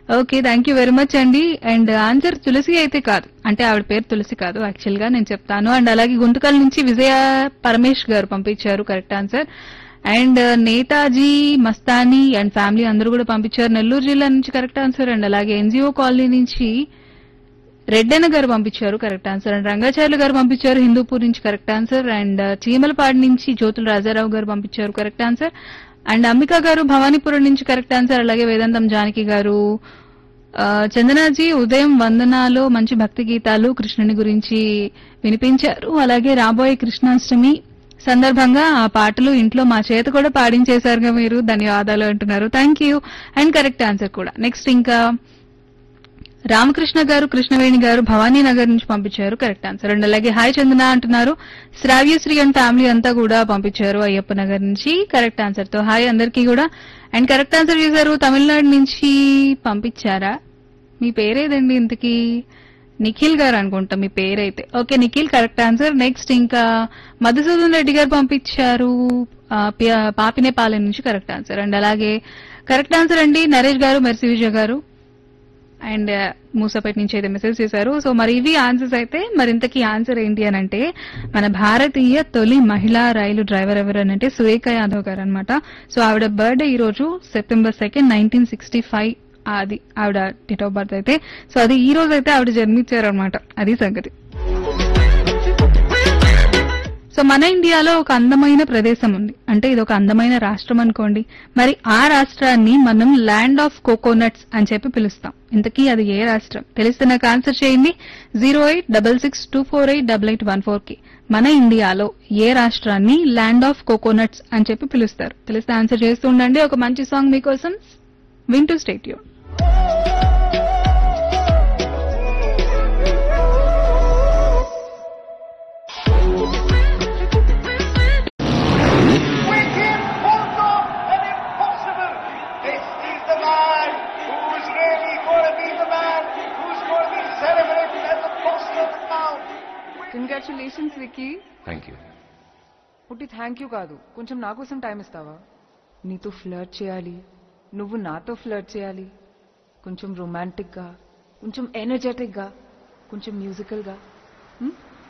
Okay thank you very much అండి and answer Tulasi అయితే కాదు అంటే ఆవిడ పేరు తులసి కాదు యాక్చువల్ గా నేను చెప్తాను అండ్ అలాగే గుంతకల్ నుంచి విజయ పరమేష్ గారు పంపించారు correct answer and Netaji Mastani and family అందరూ కూడా పంపించారు నెల్లూరు జిల్లా నుంచి కరెక్ట్ ఆన్సర్ అండ్ అలాగే ఎన్జిఓ కాలనీ నుంచి రెడ్డన్న గారు పంపించారు కరెక్ట్ ఆన్సర్ అండ్ రంగాచార్యులు గారు పంపించారు హిందూపూర్ నుంచి కరెక్ట్ ఆన్సర్ అండ్ చీమలపాడు నుంచి జ్యోతుల రాజారావు గారు పంపించారు కరెక్ట్ ఆన్సర్ అండ్ అంబిక గారు భవానీపురం నుంచి కరెక్ట్ ఆన్సర్ అలాగే వేదాంతం జానకి గారు ఆ, చందనాజీ ఉదయం వందనాలో మంచి భక్తి గీతాలు కృష్ణుని గురించి వినిపించారు అలాగే రాబోయే కృష్ణాష్టమి సందర్భంగా ఆ పాటలు ఇంట్లో మా చేత కూడా పాడించేశారుగా మీరు ధన్యవాదాలు అంటున్నారు thank you and correct answer కూడా నెక్స్ట్ ఇంకా రామకృష్ణ గారు కృష్ణవేణి గారు భవానీ నగర్ నుంచి పంపించారు కరెక్ట్ ఆన్సర్ అండ్ అలాగే హాయ్ చందన అంటున్నారు శ్రావ్యశ్రీ అండ్ ఫ్యామిలీ అంతా కూడా పంపించారు అయ్యప్ప నగర్ నుంచి కరెక్ట్ ఆన్సర్ తో హాయ్ అందరికీ కూడా అండ్ కరెక్ట్ ఆన్సర్ చేశారు తమిళనాడు నుంచి పంపించారా మీ పేరేదండి ఇంతకీ నిఖిల్ గారు అనుకుంటా మీ పేరైతే okay Nikhil correct answer next ఇంకా మధుసూదన్ రెడ్డి గారు పంపించారు ఆ, పి- పాపినేపాలెం నుంచి కరెక్ట్ ఆన్సర్ అండ్ అలాగే కరెక్ట్ ఆన్సర్ అండి నరేష్ గారు మెర్సి విజయ్ గారు అండ్ మూసపేట నుంచి అయితే మెసేజ్ చేశారు సో మరి ఇవి ఆన్సర్స్ అయితే మరి ఇంతకీ ఆన్సర్ ఏంటి అని అంటే మన భారతీయ తొలి మహిళా రైలు డ్రైవర్ ఎవరు అని అంటే సురేఖ యాదవ్ గారు అనమాట సో ఆవిడ బర్త్డే ఈ రోజు September second nineteen sixty five అది ఆవిడ డేట్ ఆఫ్ బర్త్ అయితే సో అది ఈ రోజు అయితే ఆవిడ జన్మించారు అనమాట అది సంగతి సో మన ఇండియాలో ఒక అందమైన ప్రదేశం ఉంది అంటే ఇది ఒక అందమైన రాష్ట్రం అనుకోండి మరి ఆ రాష్ట్రాన్ని మనం ల్యాండ్ ఆఫ్ కోకోనట్స్ అని చెప్పి పిలుస్తాం ఇంతకీ అది ఏ రాష్ట్రం తెలిస్తే నాకు ఆన్సర్ చేయండి zero eight double six two four eight double eight one four కి మన ఇండియాలో ఏ రాష్ట్రాన్ని ల్యాండ్ ఆఫ్ కోకోనట్స్ అని చెప్పి పిలుస్తారు తెలిస్తే ఆన్సర్ చేస్తూ ఉండండి ఒక మంచి సాంగ్ మీకోసం వింటూ state you Wicked pulled off an impossible. This is the man who's really going to be the man who's going to be celebrated as the boss of the town. Congratulations Vicky thank you పుట్టి thank you కాదు కొంచెం నా కోసం time ఇస్తావా నీతో flirt చేయాలి నువ్వు నాతో ఫ్లర్ట్ చేయాలి కొంచెం రొమాంటిక్గా కొంచెం ఎనర్జెటిక్గా కొంచెం మ్యూజికల్గా